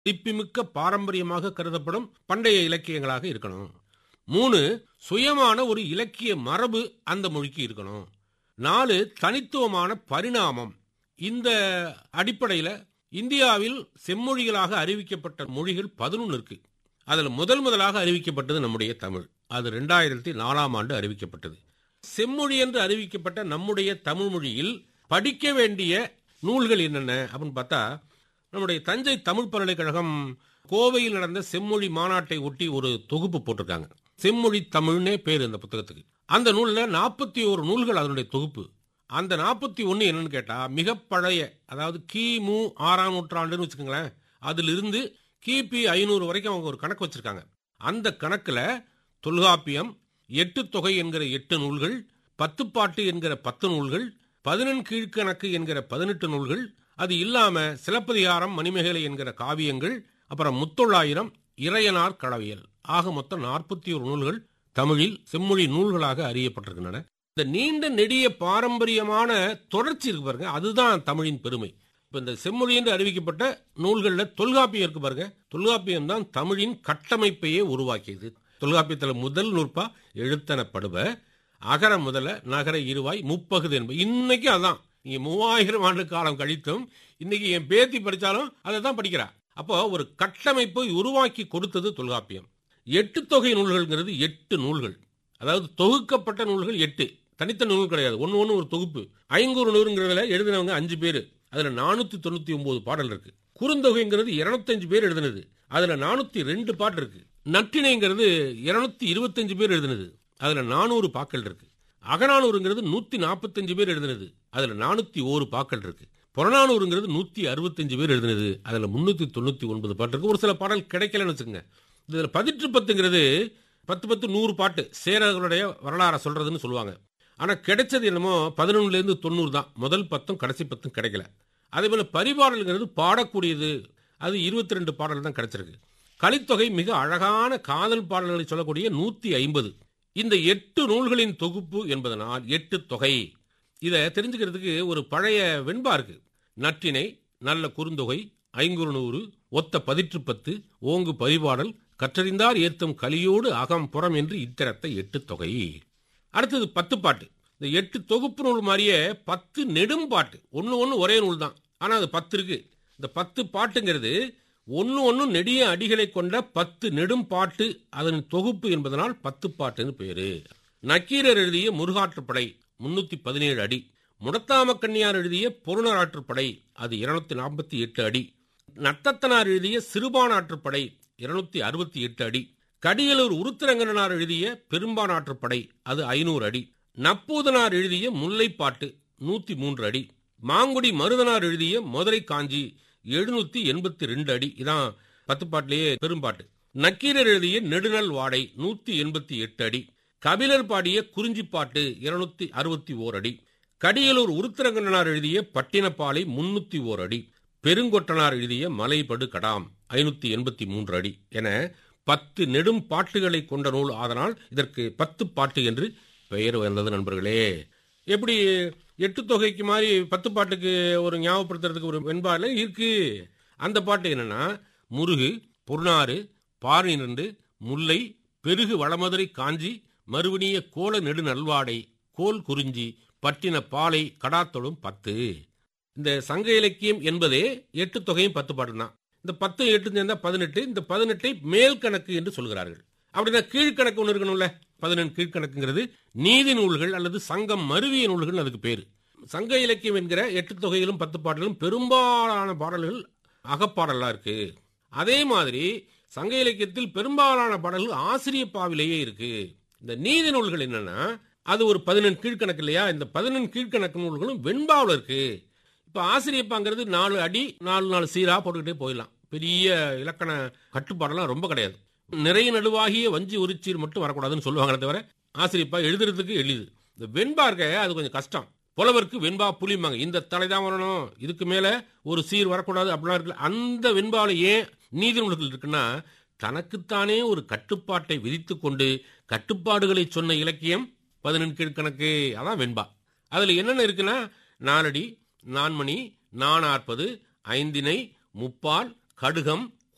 மதிப்புமிக்க பாரம்பரியமாக கருதப்படும் பண்டைய இலக்கியங்களாக இருக்கணும் மூணு சுயமான ஒரு இலக்கிய மரபு அந்த மொழிக்கு இருக்கணும் நாலு தனித்துவமான பரிணாமம் இந்த அடிப்படையில் இந்தியாவில் செம்மொழிகளாக அறிவிக்கப்பட்ட மொழிகள் பதினொன்று இருக்கு அதில் முதல் முதலாக அறிவிக்கப்பட்டது நம்முடைய தமிழ் அது ரெண்டாயிரத்தி நாலாம் ஆண்டு அறிவிக்கப்பட்டது செம்மொழி என்று அறிவிக்கப்பட்ட நம்முடைய தமிழ் மொழியில் படிக்க வேண்டிய நூல்கள் என்னென்ன அப்படின்னு பார்த்தா நம்முடைய தஞ்சை தமிழ் பல்கலைக்கழகம் கோவையில் நடந்த செம்மொழி மாநாட்டை ஒட்டி ஒரு தொகுப்பு போட்டிருக்காங்க செம்மொழி தமிழ்னே பேர் இந்த புத்தகத்துக்கு அந்த நூலில் நாற்பத்தி ஒரு நூல்கள் அதனுடைய தொகுப்பு அந்த நாற்பத்தி ஒன்று என்னன்னு கேட்டால் மிக பழைய அதாவது கிமு ஆறாம் நூற்றாண்டுன்னு வச்சுக்கோங்களேன் அதிலிருந்து கிபி ஐநூறு வரைக்கும் அவங்க ஒரு கணக்கு வச்சிருக்காங்க அந்த கணக்கில் தொல்காப்பியம் எட்டு தொகை என்கிற எட்டு நூல்கள் பத்து பாட்டு என்கிற பத்து நூல்கள் பதினெண் கீழ்கணக்கு என்கிற பதினெட்டு நூல்கள் அது இல்லாம சிலப்பதிகாரம் மணிமேகலை என்கிற காவியங்கள் அப்புறம் முத்தொள்ளாயிரம் இறையனார் களவியல் ஆக மொத்தம் நாற்பத்தி ஒரு நூல்கள் தமிழில் செம்மொழி நூல்களாக அறியப்பட்டிருக்கின்றன இந்த நீண்ட நெடிய பாரம்பரியமான தொடர்ச்சி இருக்கு பாருங்க அதுதான் தமிழின் பெருமை இப்ப இந்த செம்மொழி என்று அறிவிக்கப்பட்ட நூல்களில் தொல்காப்பியம் இருக்கு பாருங்க தொல்காப்பியம் தான் தமிழின் கட்டமைப்பையே உருவாக்கியது தொல்காப்பியத்தில் முதல் நூற்பா எழுத்தனப்படுவ அகர முதல நகர இருவாய் முப்பகுது என்பது இன்னைக்கு அதான் நீங்க மூவாயிரம் ஆண்டு காலம் கழித்தும் இன்னைக்கு என் பேத்தி படிச்சாலும் அதை தான் படிக்கிறா அப்போ ஒரு கட்டமைப்பை உருவாக்கி கொடுத்தது தொல்காப்பியம் எட்டு தொகை நூல்கள்ங்கிறது எட்டு நூல்கள் அதாவது தொகுக்கப்பட்ட நூல்கள் எட்டு தனித்த நூல் கிடையாது ஒன்று ஒன்று ஒரு தொகுப்பு ஐங்கூறு நூறுங்கிறதுல எழுதினவங்க அஞ்சு பேர் அதில் நானூற்றி தொண்ணூற்றி ஒன்பது பாடல் இருக்கு குறுந்தொகைங்கிறது இருநூத்தஞ்சு பேர் எழுதினது அதில் நானூற்றி ரெண்டு பாட்டு இருக்கு நற்றினைங்கிறது இருநூத்தி இருபத்தஞ்சு பேர் எழுதினது அதில் நானூறு பாக்கள் இருக்கு அகநானூறுங்கிறது நூற்றி நாற்பத்தஞ்சு பேர் எழுதினது அதில் நானூற்றி ஓரு பாக்கள் இருக்கு புறநானூறுங்கிறது நூற்றி அறுபத்தஞ்சு பேர் எழுதினது அதில் முந்நூற்றி தொண்ணூற்றி ஒன்பது பாட்டு இருக்கு ஒரு சில பாடல் கிடைக்கலன்னு வச்சுக்கோங்க இதில் பதிற்று பத்துங்கிறது பத்து பத்து நூறு பாட்டு சேரர்களுடைய வரலாறை சொல்றதுன்னு சொல்லுவாங்க ஆனால் கிடைச்சது என்னமோ பதினொன்னுலேருந்து தொண்ணூறு தான் முதல் பத்தும் கடைசி பத்தும் கிடைக்கல அதே போல் பரிபாடல்ங்கிறது பாடக்கூடியது அது இருபத்தி ரெண்டு பாடல் தான் கிடைச்சிருக்கு கலித்தொகை மிக அழகான காதல் பாடல்களை சொல்லக்கூடிய நூற்றி ஐம்பது இந்த எட்டு நூல்களின் தொகுப்பு என்பதனால் எட்டு தொகை இதை தெரிஞ்சுக்கிறதுக்கு ஒரு பழைய வெண்பா இருக்கு நற்றினை நல்ல குறுந்தொகை ஐங்குறு நூறு ஒத்த பதிற்று பத்து ஓங்கு பரிபாடல் கற்றறிந்தார் ஏத்தும் கலியோடு அகம் புறம் என்று இத்தரத்தை எட்டு தொகை அடுத்தது பத்து பாட்டு இந்த எட்டு தொகுப்பு நூல் மாதிரியே பத்து நெடும் பாட்டு ஒன்று ஒன்று ஒரே நூல் தான் ஆனால் அது பத்து இருக்கு இந்த பத்து பாட்டுங்கிறது ஒன்று ஒன்று நெடிய அடிகளை கொண்ட பத்து நெடும் பாட்டு அதன் தொகுப்பு என்பதனால் பத்து பாட்டுன்னு பேரு நக்கீரர் எழுதிய முருகாற்றுப்படை முன்னூத்தி பதினேழு அடி முடத்தாம கன்னியார் எழுதிய பொருணராற்றுப்படை அது இருநூத்தி நாற்பத்தி எட்டு அடி நத்தத்தனார் எழுதிய சிறுபானாற்றுப்படை இருநூத்தி அறுபத்தி எட்டு அடி கடியலூர் உருத்திரங்கனார் எழுதிய பெரும்பானாற்றுப்படை அது ஐநூறு அடி நப்பூதனார் எழுதிய முல்லைப்பாட்டு நூத்தி மூன்று அடி மாங்குடி மருதனார் எழுதிய மதுரை காஞ்சி எழுநூத்தி எண்பத்தி ரெண்டு அடி இதான் பத்து பாட்டிலேயே பெரும்பாட்டு நக்கீரர் எழுதிய நெடுநல் வாடை நூத்தி எண்பத்தி எட்டு அடி கபிலர் பாடிய குறிஞ்சிப்பாட்டு இருநூத்தி அறுபத்தி ஓர் அடி கடியலூர் உருத்திரங்கனார் எழுதிய பட்டினப்பாலை முன்னூத்தி ஓர் அடி பெருங்கொட்டனார் எழுதிய மலைபடு கடாம் ஐநூத்தி எண்பத்தி மூன்று அடி என பத்து நெடும் பாட்டுகளை கொண்ட நூல் ஆதனால் இதற்கு பத்து பாட்டு என்று பெயர் வந்தது நண்பர்களே எப்படி எட்டு தொகைக்கு மாதிரி பத்து பாட்டுக்கு ஒரு ஞாபகப்படுத்துறதுக்கு ஒரு வெண்பால இருக்கு அந்த பாட்டு என்னன்னா முருகு பொருணாறு பாரினண்டு முல்லை பெருகு வளமதுரை காஞ்சி மறுவினிய கோல நெடு நல்வாடை கோல் குறிஞ்சி பட்டின பாலை கடாத்தொழும் பத்து இந்த சங்க இலக்கியம் என்பதே எட்டு தொகையும் பத்து பாட்டு தான் இந்த பத்து எட்டு சேர்ந்தா பதினெட்டு இந்த பதினெட்டை மேல் கணக்கு என்று சொல்கிறார்கள் அப்படின்னா கீழ்கணக்கு ஒன்று இருக்கணும்ல பதினெண்டு கீழ்கணக்குங்கிறது நீதி நூல்கள் அல்லது சங்கம் மருவிய நூல்கள் அதுக்கு பேரு சங்க இலக்கியம் என்கிற எட்டு தொகையிலும் பத்து பாடலும் பெரும்பாலான பாடல்கள் அகப்பாடலா இருக்கு அதே மாதிரி சங்க இலக்கியத்தில் பெரும்பாலான பாடல்கள் ஆசிரிய பாவிலேயே இருக்கு இந்த நீதி நூல்கள் என்னன்னா அது ஒரு பதினெண் கீழ்கணக்கு இல்லையா இந்த பதினெண் கீழ்கணக்கு நூல்களும் வெண்பாவில் இருக்கு இப்ப ஆசிரியப்பாங்கிறது நாலு அடி நாலு நாலு சீரா போட்டுக்கிட்டே போயிடலாம் பெரிய இலக்கண கட்டுப்பாடெல்லாம் ரொம்ப கிடையாது நிறைய நடுவாகிய வஞ்சி உரிச்சீர் மட்டும் வரக்கூடாதுன்னு சொல்லுவாங்களே தவிர ஆசிரியப்பா எழுதுறதுக்கு எளிது இந்த வெண்பா இருக்க அது கொஞ்சம் கஷ்டம் புலவருக்கு வெண்பா புளியுமாங்க இந்த தலை தான் வரணும் இதுக்கு மேல ஒரு சீர் வரக்கூடாது அப்படிலாம் இருக்கு அந்த வெண்பாவில் ஏன் நீதி நூல்கள் இருக்குன்னா தனக்குத்தானே ஒரு கட்டுப்பாட்டை விதித்து கொண்டு கட்டுப்பாடுகளை சொன்ன இலக்கியம் பதினெண் கீழ்கணக்கு அதான் வெண்பா அதுல என்னென்ன இருக்குன்னா நாலடி நான்மணி நானாற்பது ஐந்தினை முப்பால் கடுகம்